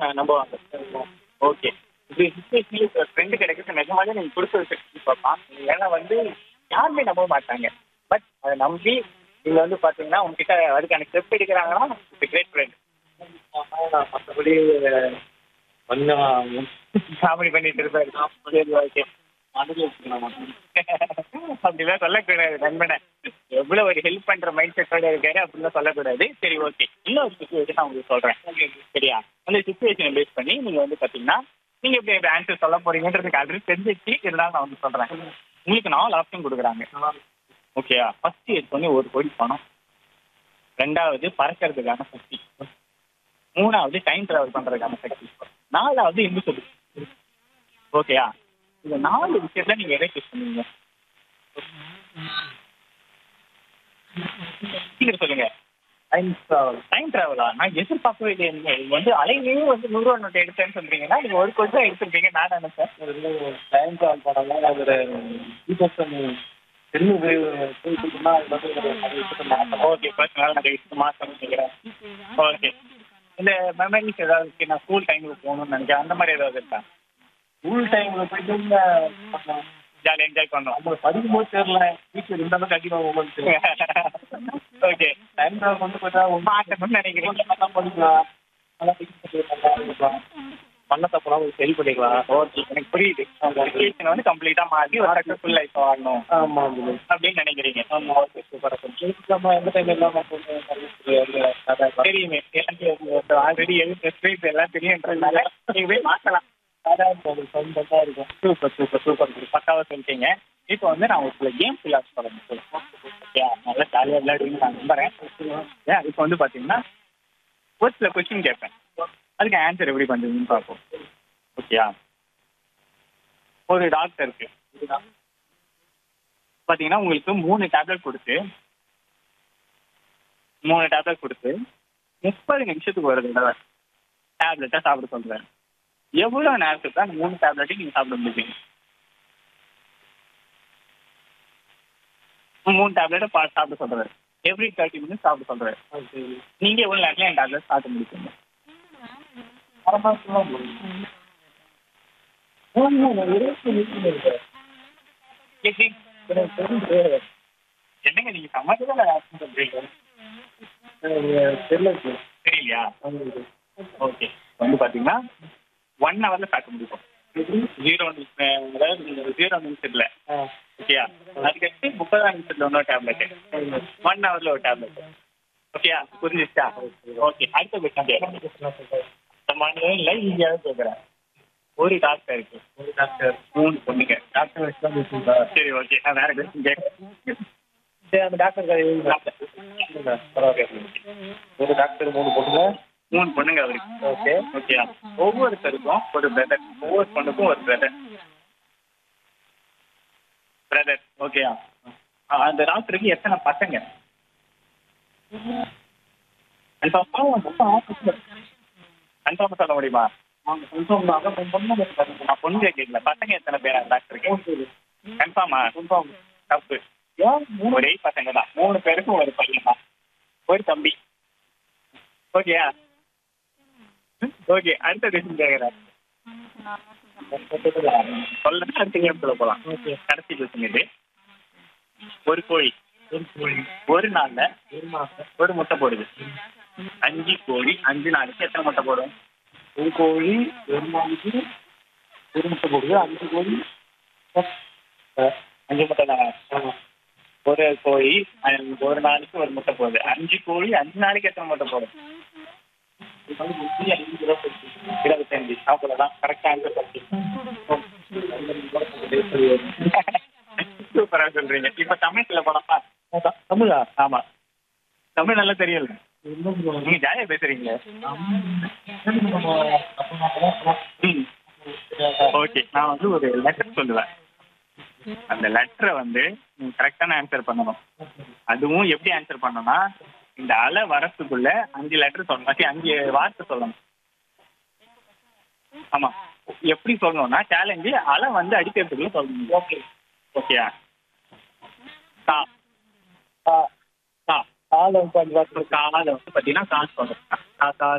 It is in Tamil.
நான் நம்புவாங்க ஓகே இது சுச்சுவேஷன்ல ஃப்ரெண்டு கிடைக்கிறது நிஜமாலே நீங்க கொடுத்து வச்சிருக்கீங்க பாப்பா ஏன்னா வந்து யாருமே நம்ப மாட்டாங்க பட் அதை நம்பி நீங்க வந்து பாத்தீங்கன்னா உங்ககிட்ட அதுக்கான ஸ்டெப் எடுக்கிறாங்கன்னா இட்ஸ் கிரேட் ஃப்ரெண்ட் மற்றபடி கொஞ்சம் காமெடி பண்ணிட்டு இருப்பாரு சரி ஓகே மனதில் வச்சுக்கலாம் அப்படிலாம் சொல்லக்கூடாது நண்பனை எவ்வளவு ஒரு ஹெல்ப் பண்ற மைண்ட் செட்டோட இருக்காரு அப்படிலாம் சொல்லக்கூடாது சரி ஓகே இன்னொரு சுச்சுவேஷன் நான் உங்களுக்கு சொல்றேன் சரியா அந்த சுச்சுவேஷனை பேஸ் பண்ணி நீங்க வந்து பாத்தீங்கன்னா நீங்க எப்படி எப்படி ஆன்சர் சொல்ல போறீங்கன்றதுக்கு ஆல்ரெடி தெரிஞ்சிச்சு இருந்தாலும் நான் வந்து சொல்றேன் உங்களுக்கு நாலு ஆப்ஷன் கொடுக்குறாங்க ஓகேயா ஃபர்ஸ்ட் எடுத்தோடனே ஒரு கோடி பணம் ரெண்டாவது பறக்கிறதுக்கான சக்தி மூணாவது டைம் டிராவல் பண்றதுக்கான சக்தி நாலாவது என்ன சொல்லு ஓகேயா இந்த நாலு விஷயத்துல நீங்க எதை சூஸ் பண்ணுவீங்க சீக்கிரம் சொல்லுங்க டைம் ட்ராவல் டைம் டிராவலா நான் எதிர்பார்க்கவே இல்லையே இது வந்து அலையிலேயே வந்து நூறு ரூபா நோட்டு எடுத்தேன்னு சொல்றீங்கன்னா நீங்க ஒரு கோடி தான் எடுத்திருக்கீங்க நான் நினைச்சேன் டைம் ட்ராவல் பண்ணலாம் அது டூ தௌசண்ட் திரும்பி போய் போயிட்டுனா அது வந்து ஒரு நிறைய விஷயத்த மாற்றலாம் ஓகே பர்சனல் நிறைய விஷயம் மாசம் நினைக்கிறேன் ஓகே இந்த மெமரிஸ் ஏதாவது இருக்கு நான் ஸ்கூல் டைமுக்கு போகணும்னு நினைக்கிறேன் அந்த மாதிரி ஏதாவது இருக்கா ஸ்கூல் டைம்ல போயிட்டு ஜாலியாக என்ஜாய் பண்ணோம் நம்ம படிக்கும்போது தெரியல வீட்டில் இருந்தாலும் கண்டிப்பாக உங்களுக்கு ஓகே டைம் ட்ராவல் கொண்டு போயிட்டா மாற்றணும்னு நினைக்கிறீங்க நல்லா படிக்கலாம் நல்லா படிக்க நல்லா இருக்கலாம் பண்ண தப்பெல்லாம் ஒரு சரி பண்ணிக்கலாம் ஓகே எனக்கு புரியுது சுச்சுவேஷன் வந்து கம்ப்ளீட்டா மாறி ஒரு சக்ஸஸ்ஃபுல் லைஃப் வாழணும் ஆமா ஆமா அப்படின்னு நினைக்கிறீங்க ஆமா ஓகே சூப்பராக நம்ம எந்த டைம் இல்லாமல் கொஞ்சம் கதை தெரியுமே எனக்கு ஆல்ரெடி எழுத்து ஸ்கிரிப்ட் எல்லாம் தெரியுன்றதுனால நீங்க போய் மாத்தலாம் சொந்தமாக இருக்கும் சூப்பர் சூப்பர் சூப்பர் பக்காவா சொல்லிட்டீங்க இப்போ வந்து நான் ஒரு சில கேம் விளையாட சொல்றேன் ஓகே நல்லா ஜாலியாக விளையாடுவீங்க நான் நம்புறேன் ஏன் இப்போ வந்து பாத்தீங்கன்னா ஒரு சில கொஸ்டின் கேட்பேன் அதுக்கு ஆன்சர் எப்படி பண்ணுவீங்கன்னு பார்ப்போம் ஓகேயா ஒரு டாக்டர் இருக்கு பாத்தீங்கன்னா உங்களுக்கு மூணு டேப்லெட் கொடுத்து மூணு டேப்லெட் கொடுத்து முப்பது நிமிஷத்துக்கு ஒரு தடவை டேப்லெட்டை சாப்பிட சொல்றேன் எவ்வளவு நேரத்துக்கு அந்த மூணு டேப்லெட்டையும் நீங்க சாப்பிட முடியுங்க மூணு டேப்லெட்டை பா சாப்பிட சொல்றாரு எவ்ரி தேர்ட்டி மினிட்ஸ் சாப்பிட சொல்றாரு நீங்க எவ்வளவு நேரத்துல என் டேப்லெட் சாப்பிட முடியுங்க அரை மாதத்துலாம் முடியும் எப்படி எனக்கு தெரிஞ்சு என்னங்க நீங்க சமாளிக்கல சொல்றீங்க தெரியல தெரியலையா ஓகே வந்து பாத்தீங்கன்னா ஒன் ஹவர்ல சாப்பிட முடியும் ஜீரோ அதாவது நீங்க ஜீரோ நிமிஷத்துல ஓகேயா அதுக்கடுத்து முப்பதாம் நிமிஷத்துல இன்னொரு டேப்லெட் ஒன் ஹவர்ல ஒரு டேப்லெட் ஓகேயா புரிஞ்சிச்சா ஓகே அடுத்த கொஸ்டின் இல்லை ஈஸியாவே கேட்குறேன் ஒரு டாக்டர் இருக்கு ஒரு டாக்டர் மூணு பொண்ணுங்க டாக்டர் வச்சு தான் பேசுங்களா சரி ஓகே நான் வேற கொஸ்டின் கேட்குறேன் சரி அந்த டாக்டர் பரவாயில்ல ஒரு டாக்டர் மூணு பொண்ணுங்க மூணு பொண்ணுங்க அவருக்கு ஓகே ஓகேயா ஒவ்வொருத்தருக்கும் ஒரு பிரதர் ஒவ்வொரு பொண்ணுக்கும் ஒரு பிரதர் பிரதர் ஓகேயா அந்த டாக்டருக்கு எத்தனை பசங்க கன்ஃபார்ம் சொல்ல முடியுமா நான் பொண்ணு கேட்கல பசங்க எத்தனை பேரா டாக்டருக்கு கன்ஃபார்மா தப்பு ஒரே பசங்க தான் மூணு பேருக்கும் ஒரு பையன் தான் ஒரு தம்பி ஓகேயா ஓகே அடுத்த கொஸ்டின் கேட்குறேன் சொல்ல அடுத்த கேம்குள்ள போகலாம் ஓகே கடைசி கொஸ்டின் இது ஒரு கோழி ஒரு கோழி ஒரு நாள்ல ஒரு மாசம் ஒரு முட்டை போடுது அஞ்சு கோழி அஞ்சு நாளைக்கு எத்தனை முட்டை போடும் ஒரு கோழி ஒரு நாளைக்கு ஒரு முட்டை போடுது அஞ்சு கோழி அஞ்சு முட்டை தானே ஆமா ஒரு கோழி அஹ், ஒரு நாளைக்கு ஒரு முட்டை போடுது அஞ்சு கோழி அஞ்சு நாளைக்கு எத்தனை முட்டை போடும் இது வந்து முப்பத்தி ஐந்து ரூபா போச்சு. இருபத்தஞ்சு அவ்வளோதான் கரெக்டாக ஆன்சர் சூப்பரா சொல்றீங்க இப்ப தமிழ்ல போனப்பா தமிழா ஆமா தமிழ் நல்லா தெரியல இன்னும் நீங்க ஜாலியா பேசுறீங்களே ம் ஓகே நான் வந்து ஒரு லெட்டர் சொல்லுவேன் அந்த லெட்டரை வந்து நீங்க கரெக்டான ஆன்சர் பண்ணணும் அதுவும் எப்படி ஆன்சர் பண்ணணும்னா இந்த அலை வரத்துக்குள்ள அஞ்சு லெட்டர் சொல்லணும் சரி, அஞ்சு வார்த்தை சொல்லணும் ஆமா எப்படி சொல்லணும்னா சேலஞ்சு அலை வந்து அடிக்கிறதுக்குள்ள சொல்லணும் ஓகே ஓகேயா கா கா கா காலை வந்து அஞ்சு வாரத்தில் காலை வந்து பார்த்தீங்கன்னா காசு சொல்லணும் கா கா